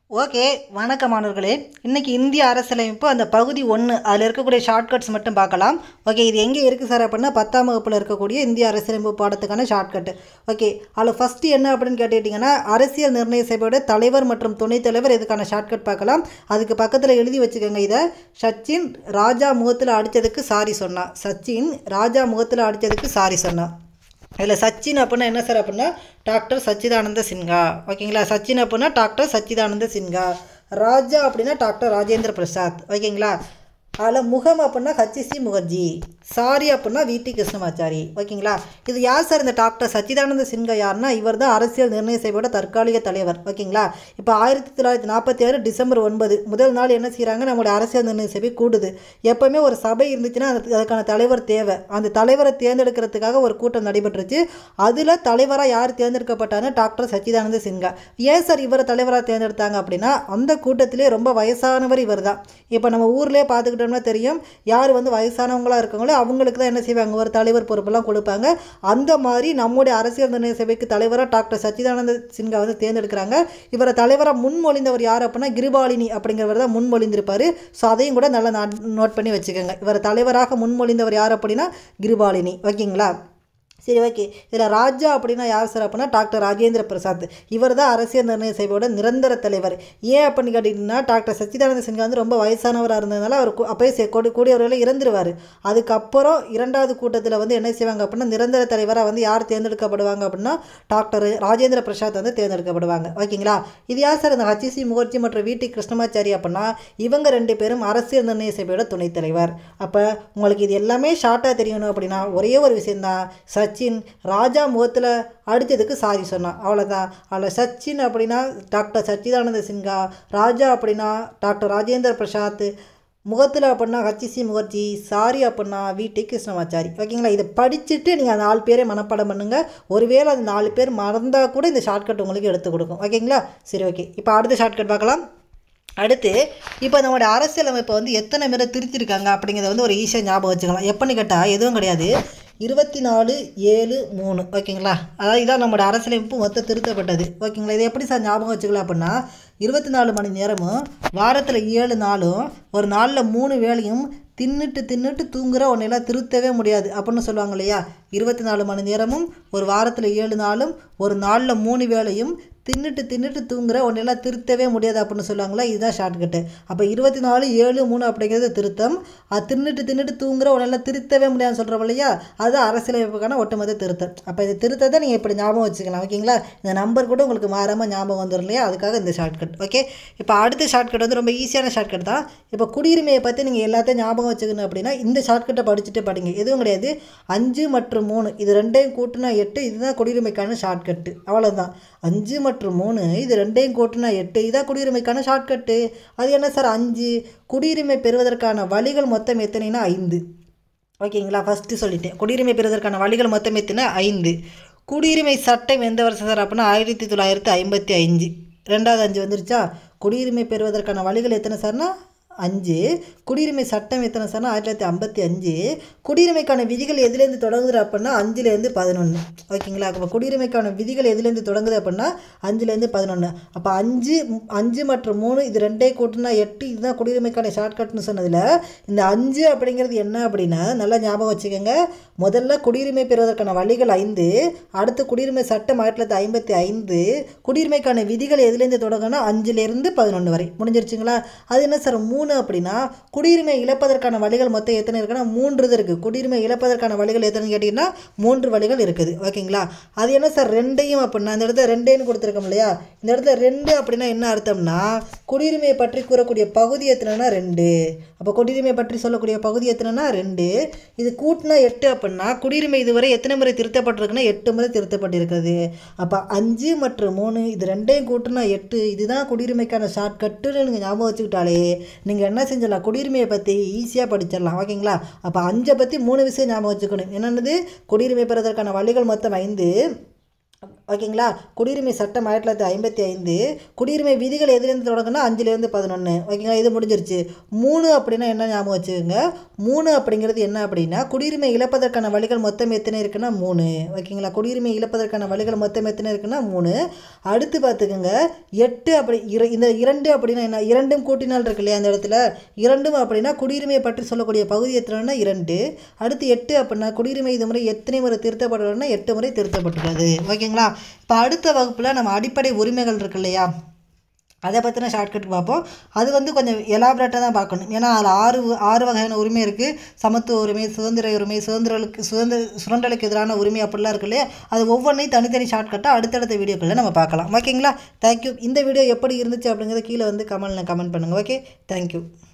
okay வணக்கம் மாணவர்களே இன்றைக்கி இந்திய அரசியலமைப்பு அந்த பகுதி ஒன்று அதில் இருக்கக்கூடிய ஷார்ட்கட்ஸ் மட்டும் பார்க்கலாம் ஓகே இது எங்கே இருக்குது சார் அப்படின்னா பத்தாம் வகுப்பில் இருக்கக்கூடிய இந்திய அரசியலமைப்பு பாடத்துக்கான ஷார்ட்கட் ஓகே அதில் ஃபஸ்ட்டு என்ன அப்படின்னு கேட்டுக்கிட்டிங்கன்னா அரசியல் நிர்ணய சபையோட தலைவர் மற்றும் துணைத் தலைவர் இதுக்கான ஷார்ட்கட் பார்க்கலாம் அதுக்கு பக்கத்தில் எழுதி வச்சுக்கோங்க இதை சச்சின் ராஜா முகத்தில் அடித்ததுக்கு சாரி சொன்னா சச்சின் ராஜா முகத்தில் அடித்ததுக்கு சாரி சொன்னா இதில் சச்சின் அப்படின்னா என்ன சார் அப்படின்னா டாக்டர் சச்சிதானந்த சின்ஹா ஓகேங்களா சச்சின் அப்படின்னா டாக்டர் சச்சிதானந்த சின்ஹா ராஜா அப்படின்னா டாக்டர் ராஜேந்திர பிரசாத் ஓகேங்களா அதில் முகம் அப்படின்னா ஹச்சிசி முகர்ஜி சாரி அப்படின்னா விடி கிருஷ்ணமாச்சாரி ஓகேங்களா இது யார் சார் இந்த டாக்டர் சச்சிதானந்த சின்ஹா யாருன்னா இவர் தான் அரசியல் நிர்ணய சபையோட தற்காலிக தலைவர் ஓகேங்களா இப்போ ஆயிரத்தி தொள்ளாயிரத்தி நாற்பத்தி ஆறு டிசம்பர் ஒன்பது முதல் நாள் என்ன செய்கிறாங்க நம்மளுடைய அரசியல் நிர்ணய சபை கூடுது எப்போவுமே ஒரு சபை இருந்துச்சுன்னா அதுக்கு அதுக்கான தலைவர் தேவை அந்த தலைவரை தேர்ந்தெடுக்கிறதுக்காக ஒரு கூட்டம் நடைபெற்றுச்சு அதில் தலைவராக யார் தேர்ந்தெடுக்கப்பட்டாருன்னு டாக்டர் சச்சிதானந்த சின்ஹா ஏன் சார் இவரை தலைவராக தேர்ந்தெடுத்தாங்க அப்படின்னா அந்த கூட்டத்திலே ரொம்ப வயசானவர் இவர் தான் இப்போ நம்ம ஊர்லேயே பார்த்துக்கிட்டோம்னா தெரியும் யார் வந்து வயசானவங்களாக இருக்காங்களோ அவங்களுக்கு தான் என்ன செய்வாங்க ஒரு தலைவர் பொறுப்பெல்லாம் கொடுப்பாங்க அந்த மாதிரி நம்முடைய அரசியல் நிர்ணய சபைக்கு தலைவராக டாக்டர் சச்சிதானந்த சின்ஹா வந்து தேர்ந்தெடுக்கிறாங்க இவரை தலைவராக முன்மொழிந்தவர் யார் அப்படின்னா கிருபாலினி அப்படிங்கிறவர் தான் முன்மொழிந்திருப்பார் ஸோ அதையும் கூட நல்லா நோட் பண்ணி வச்சுக்கோங்க இவர் தலைவராக முன்மொழிந்தவர் யார் அப்படின்னா கிருபாலினி ஓகேங்களா சரி ஓகே இதில் ராஜா அப்படின்னா யார் சார் அப்படின்னா டாக்டர் ராஜேந்திர பிரசாத் இவர் தான் அரசியல் நிர்ணய சபையோட நிரந்தர தலைவர் ஏன் அப்படின்னு கேட்டிங்கன்னா டாக்டர் சச்சிதானந்த சின்ஹா வந்து ரொம்ப வயசானவராக இருந்ததுனால அவர் கு- அப்பயே சே- கூடி கூடியவர்களை இறந்துருவார் அதுக்கப்புறம் இரண்டாவது கூட்டத்தில் வந்து என்ன செய்வாங்க அப்படின்னா நிரந்தர தலைவராக வந்து யார் தேர்ந்தெடுக்கப்படுவாங்க அப்படின்னா டாக்டர் ராஜேந்திர பிரசாத் வந்து தேர்ந்தெடுக்கப்படுவாங்க ஓகேங்களா இது யார் சார் இந்த ஹச்சிசி முகர்ஜி மற்றும் விடி கிருஷ்ணமாச்சாரி அப்படின்னா இவங்க ரெண்டு பேரும் அரசியல் நிர்ணய சபையோட துணைத் தலைவர் அப்போ உங்களுக்கு இது எல்லாமே ஷார்ட்டாக தெரியணும் அப்படின்னா ஒரே ஒரு விஷயந்தான் சச்சின் ராஜா முகத்தில் அடித்ததுக்கு சாரி சொன்னான் அவ்வளோதான் அதில் சச்சின் அப்படின்னா டாக்டர் சச்சிதானந்த சின்ஹா ராஜா அப்படின்னா டாக்டர் ராஜேந்திர பிரசாத் முகத்தில் அப்படின்னா ஹச்சிசி முகர்ஜி சாரி அப்படின்னா விடி கிருஷ்ணமாச்சாரி ஓகேங்களா இதை படிச்சுட்டு நீங்கள் அந்த நாலு பேரை மனப்பாடம் பண்ணுங்கள் ஒருவேளை அந்த நாலு பேர் மறந்தால் கூட இந்த ஷார்ட்கட் உங்களுக்கு எடுத்து கொடுக்கும் ஓகேங்களா சரி ஓகே இப்போ அடுத்த ஷார்ட்கட் பார்க்கலாம் அடுத்து இப்போ நம்மளுடைய அரசியலமைப்பை வந்து எத்தனை முறை திருத்திருக்காங்க அப்படிங்கிறத வந்து ஒரு ஈஸியாக ஞாபகம் வச்சுக்கலாம் எப்போன்னு கேட்டால் எதுவும் கிடையாது இருபத்தி நாலு ஏழு மூணு ஓகேங்களா அதாவது இதான் நம்மளோட அரசியலமைப்பு மொத்தம் திருத்தப்பட்டது ஓகேங்களா இதை எப்படி சார் ஞாபகம் வச்சுக்கலாம் அப்படின்னா இருபத்தி நாலு மணி நேரமும் வாரத்தில் ஏழு நாளும் ஒரு நாளில் மூணு வேளையும் தின்னுட்டு தின்னுட்டு தூங்குற உன்னையெல்லாம் திருத்தவே முடியாது அப்படின்னு சொல்லுவாங்க இல்லையா இருபத்தி நாலு மணி நேரமும் ஒரு வாரத்தில் ஏழு நாளும் ஒரு நாளில் மூணு வேளையும் தின்னுட்டு தின்னுட்டு தூங்குற உன்னையெல்லாம் திருத்தவே முடியாது அப்படின்னு சொல்லுவாங்களா இதுதான் ஷார்ட்கட்டு அப்போ இருபத்தி நாலு ஏழு மூணு அப்படிங்கிறது திருத்தம் அது தின்னுட்டு தின்னுட்டு தூங்குற உன்னெல்லாம் திருத்தவே முடியாதுன்னு சொல்கிறோம் இல்லையா அதுதான் அரசியலமைப்புக்கான ஒட்டுமொத்த திருத்தம் அப்போ இந்த திருத்தத்தை நீங்கள் இப்படி ஞாபகம் வச்சுக்கலாம் ஓகேங்களா இந்த நம்பர் கூட உங்களுக்கு மாறாமல் ஞாபகம் வந்துடும் இல்லையா அதுக்காக இந்த ஷார்ட்கட் ஓகே இப்போ அடுத்த ஷார்ட்கட் வந்து ரொம்ப ஈஸியான ஷார்ட்கட் தான் இப்போ குடியுரிமையை பற்றி நீங்கள் எல்லாத்தையும் ஞாபகம் வச்சுக்கணும் அப்படின்னா இந்த ஷார்ட்கட்டை படிச்சுட்டு படிங்க எதுவும் கிடையாது அஞ்சு மற்றும் மூணு இது ரெண்டையும் கூட்டினா எட்டு இதுதான் குடியுரிமைக்கான ஷார்ட்கட்டு அவ்வளோதான் அஞ்சு மற்றும் மூணு இது ரெண்டையும் கூட்டினா எட்டு இதான் குடியுரிமைக்கான ஷார்ட்கட்டு அது என்ன சார் அஞ்சு குடியுரிமை பெறுவதற்கான வழிகள் மொத்தம் எத்தனைனா ஐந்து ஓகேங்களா ஃபஸ்ட்டு சொல்லிட்டேன் குடியுரிமை பெறுவதற்கான வழிகள் மொத்தம் எத்தனை ஐந்து குடியுரிமை சட்டம் எந்த வருஷம் சார் அப்படின்னா ஆயிரத்தி தொள்ளாயிரத்தி ஐம்பத்தி அஞ்சு ரெண்டாவது அஞ்சு வந்துருச்சா குடியுரிமை பெறுவதற்கான வழிகள் எத்தனை சார்னா அஞ்சு குடியுரிமை சட்டம் எத்தனை சார்னா ஆயிரத்தி தொள்ளாயிரத்தி ஐம்பத்தி அஞ்சு குடியுரிமைக்கான விதிகள் எதுலேருந்து தொடங்குது அப்படின்னா அஞ்சுலேருந்து பதினொன்று ஓகேங்களா அப்போ குடியுரிமைக்கான விதிகள் எதுலேருந்து தொடங்குது அப்படின்னா அஞ்சுலேருந்து பதினொன்று அப்போ அஞ்சு அஞ்சு மற்றும் மூணு இது ரெண்டே கூட்டினா எட்டு இதுதான் குடியுரிமைக்கான ஷார்ட்கட்னு சொன்னதில் இந்த அஞ்சு அப்படிங்கிறது என்ன அப்படின்னா நல்லா ஞாபகம் வச்சுக்கோங்க முதல்ல குடியுரிமை பெறுவதற்கான வழிகள் ஐந்து அடுத்து குடியுரிமை சட்டம் ஆயிரத்தி தொள்ளாயிரத்தி ஐம்பத்தி ஐந்து குடியுரிமைக்கான விதிகள் எதுலேருந்து தொடங்குனா அஞ்சுலேருந்து பதினொன்று வரை முடிஞ்சிருச்சுங்களா அது என்ன சார் மூணு அப்படின்னா குடியுரிமை இழப்பதற்கான வழிகள் மொத்தம் எத்தனை இருக்குன்னா மூன்று இது இருக்குது குடியுரிமை இழப்பதற்கான வழிகள் எத்தனை கேட்டிங்கன்னா மூன்று வழிகள் இருக்குது ஓகேங்களா அது என்ன சார் ரெண்டையும் அப்படின்னா இந்த இடத்துல ரெண்டேன்னு கொடுத்துருக்கோம் இல்லையா இந்த இடத்துல ரெண்டு அப்படின்னா என்ன அர்த்தம்னா குடியுரிமையை பற்றி கூறக்கூடிய பகுதி எத்தனைனா ரெண்டு அப்போ குடியுரிமை பற்றி சொல்லக்கூடிய பகுதி எத்தனைனா ரெண்டு இது கூட்டினா எட்டு அப்படின்னா குடியுரிமை இதுவரை எத்தனை முறை திருத்தப்பட்டிருக்குன்னா எட்டு முறை திருத்தப்பட்டிருக்கிறது அப்போ அஞ்சு மற்றும் மூணு இது ரெண்டையும் கூட்டினா எட்டு இதுதான் குடியுரிமைக்கான ஷார்ட்கட்டுன்னு நீங்கள் ஞாபகம் வச்சுக்கிட்டாலே நீங்கள் என்ன செஞ்சிடலாம் குடியுரிமையை பற்றி ஈஸியாக படிச்சிடலாம் ஓகேங்களா அப்போ அஞ்சை பற்றி மூணு விஷயம் ஞாபகம் வச்சுக்கணும் என்னென்னது குடியுரிமை பெறுவதற்கான வழிகள் மொத்தம் ஐந்து ஓகேங்களா குடியுரிமை சட்டம் ஆயிரத்தி தொள்ளாயிரத்தி ஐம்பத்தி ஐந்து குடியுரிமை விதிகள் எதுலேருந்து தொடங்குனா அஞ்சுலேருந்து பதினொன்று ஓகேங்களா இது முடிஞ்சிருச்சு மூணு அப்படின்னா என்ன ஞாபகம் வச்சுக்கோங்க மூணு அப்படிங்கிறது என்ன அப்படின்னா குடியுரிமை இழப்பதற்கான வழிகள் மொத்தம் எத்தனை இருக்குன்னா மூணு ஓகேங்களா குடியுரிமை இழப்பதற்கான வழிகள் மொத்தம் எத்தனை இருக்குன்னா மூணு அடுத்து பார்த்துக்கோங்க எட்டு அப்படி இர இந்த இரண்டு அப்படின்னா என்ன இரண்டும் கூட்டினால் இருக்கு இல்லையா அந்த இடத்துல இரண்டும் அப்படின்னா குடியுரிமையை பற்றி சொல்லக்கூடிய பகுதி எத்தனைன்னா இரண்டு அடுத்து எட்டு அப்படின்னா குடியுரிமை இது முறை எத்தனை முறை திருத்தப்பட்டுள்ளதுன்னா எட்டு முறை திருத்தப்பட்டுள்ளது ஓகேங்களா இப்போ அடுத்த வகுப்பில் நம்ம அடிப்படை உரிமைகள் இருக்கு இல்லையா அதை பற்றின ஷார்ட்கட் பார்ப்போம் அது வந்து கொஞ்சம் எலாபரேட்டாக தான் பார்க்கணும் ஏன்னா அதில் ஆறு ஆறு வகையான உரிமை இருக்குது சமத்துவ உரிமை சுதந்திர உரிமை சுதந்திரலுக்கு சுதந்திர சுரண்டலுக்கு எதிரான உரிமை அப்படிலாம் இருக்கு இல்லையா அது ஒவ்வொன்றையும் தனித்தனி ஷார்ட்கட்டாக அடுத்தடுத்த வீடியோக்களில் நம்ம பார்க்கலாம் ஓகேங்களா தேங்க்யூ இந்த வீடியோ எப்படி இருந்துச்சு அப்படிங்கிறத கீழே வந்து கமெண்ட்டில் கமெண்ட் பண்ணுங்கள் ஓகே தேங்க்யூ